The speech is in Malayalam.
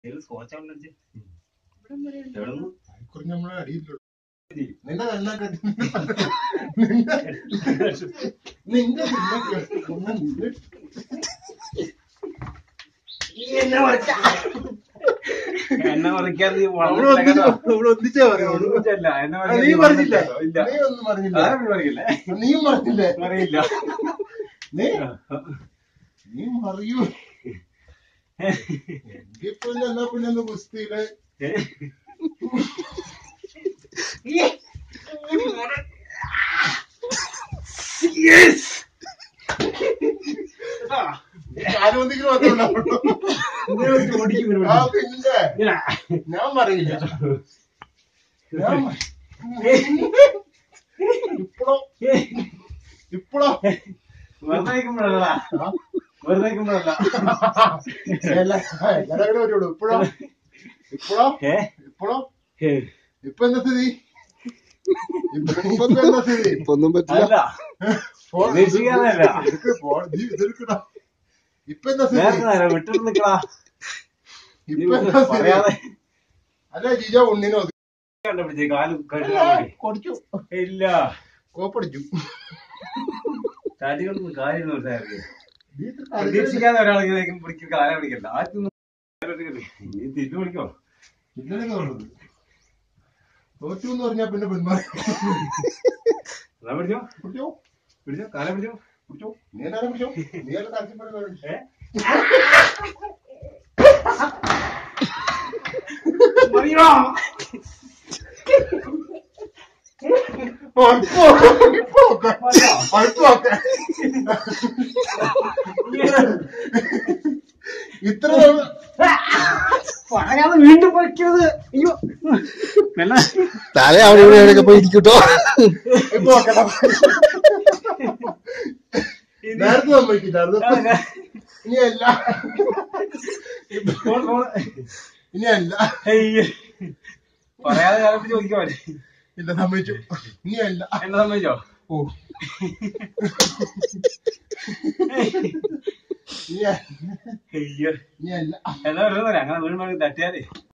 സ്കോച്ച് എവിടെ നിന്ന് കുറഞ്ഞ നമ്മളെ അടിയില്ലോ നിന്റെ നന്നായിട്ട് നിന്റെ നിന്റെ നിന്നെ നിന്റെ എന്നെ മറിക്കാൻ നീ നമ്മള് ഒന്നിച്ച് നമ്മള് ഒന്നിച്ചേ പറയുള്ളൂ. ഒന്നുമില്ല. എന്നെ ആ, മറിക്കാൻ നീ പറഞ്ഞില്ല ഇല്ല നീ ഒന്നും പറഞ്ഞില്ല ആരും പറയില്ലേ നീയും പറഞ്ഞില്ലേ പറയില്ല നീ നീ മറിയൂ എനിക്കിപ്പോ ഇല്ല, എന്നാ പിന്നെ ഒന്ന് ഗുസ്തിയില് ആരോഗ്യത്തിന് മാത്രമേ ഉണ്ടാവുള്ളൂ. ആ പിന്നെ ഞാൻ പറയില്ല ഞാൻ മ- ഇപ്പളോ ഇപ്പളോ വെറുതെ നിൽക്കുമ്പോഴല്ല ആ? വെറുതെ നിൽക്കുമ്പോഴല്ല എല്ലാ എല്ലാവരും കൂടെ വരുള്ളൂ ഇപ്പഴോ ഇപ്പഴോ ഏ ഇപ്പഴോ ഏ. ഇപ്പൊ എന്താ സ്ഥിതി ഇപ്പൊ ഇപ്പൊ എന്താ സ്ഥിതി ഇപ്പൊ ഒന്നും പറ്റില്ല അല്ല ഫോൺ പ്രതീക്ഷിക്കാതെയല്ല. ഇതൊക്കെ ഫോൺ നീ ഇതെടുക്കടാ ഇപ്പൊ എന്താ സ്ഥിതി നേരത്തെ നേരം വിട്ടിട്ട് നിക്കടാ ഇപ്പൊ എന്താ സ്ഥിതി പറയാതെ അല്ല ജിജോ ഉണ്ണിനോ കണ്ടുപിടിച്ചേ കാല് കഴുകാൻ കൊടിച്ചു ഇല്ല കോപ്പടിച്ചു തടികൊണ്ടൊന്നും കാര്യമൊന്നും ഉണ്ടായിരുന്നു പ്രതീക്ഷിക്കാതെ ഒരാളെ പിടിക്കും കാലം പിടിക്കണ്ട ആർക്കും നീ തിരിച്ചു പിടിക്കോ ഇന്നലെ തോന്നുന്നത് തോറ്റു എന്ന് പറഞ്ഞാ പിന്നെ പിന്മാറി എന്നാ പിടിച്ചോ പിടിച്ചോ പിടിച്ചോ കാലം പിടിച്ചോ പിടിച്ചോ നീ എന്നാലും പിടിച്ചോ നീ എല്ലാം താല്പര്യം ഏ മതിയോ ഇത്ര പറയാതെ വീണ്ടും വയ്ക്കരുത് അയ്യോ മെല്ലെ തല അവിടെ ഇവിടെ എവിടെയൊക്കെ പോയി ഇരിക്കൂട്ടോ ഇപ്പൊ നോക്കണ്ട. നേരത്തെ സമ്മതിക്കില്ലായിരുന്നു ഇനി അല്ല ഫോൺ ഫോൺ ഇനി അല്ല അയ്യോ പറയാതെ കാലം പിടിച്ച് ചോദിക്കാൻ പറ്റി ഇല്ല സമ്മതിച്ചു ഇനി അല്ല എന്നെ സമ്മതിച്ചോ ഓ ഇനി അല്ല. അയ്യോ ഇനി അല്ല എന്നാ പറയുന്നത് അങ്ങനെ വീണ്ടും തട്ടിയാലേ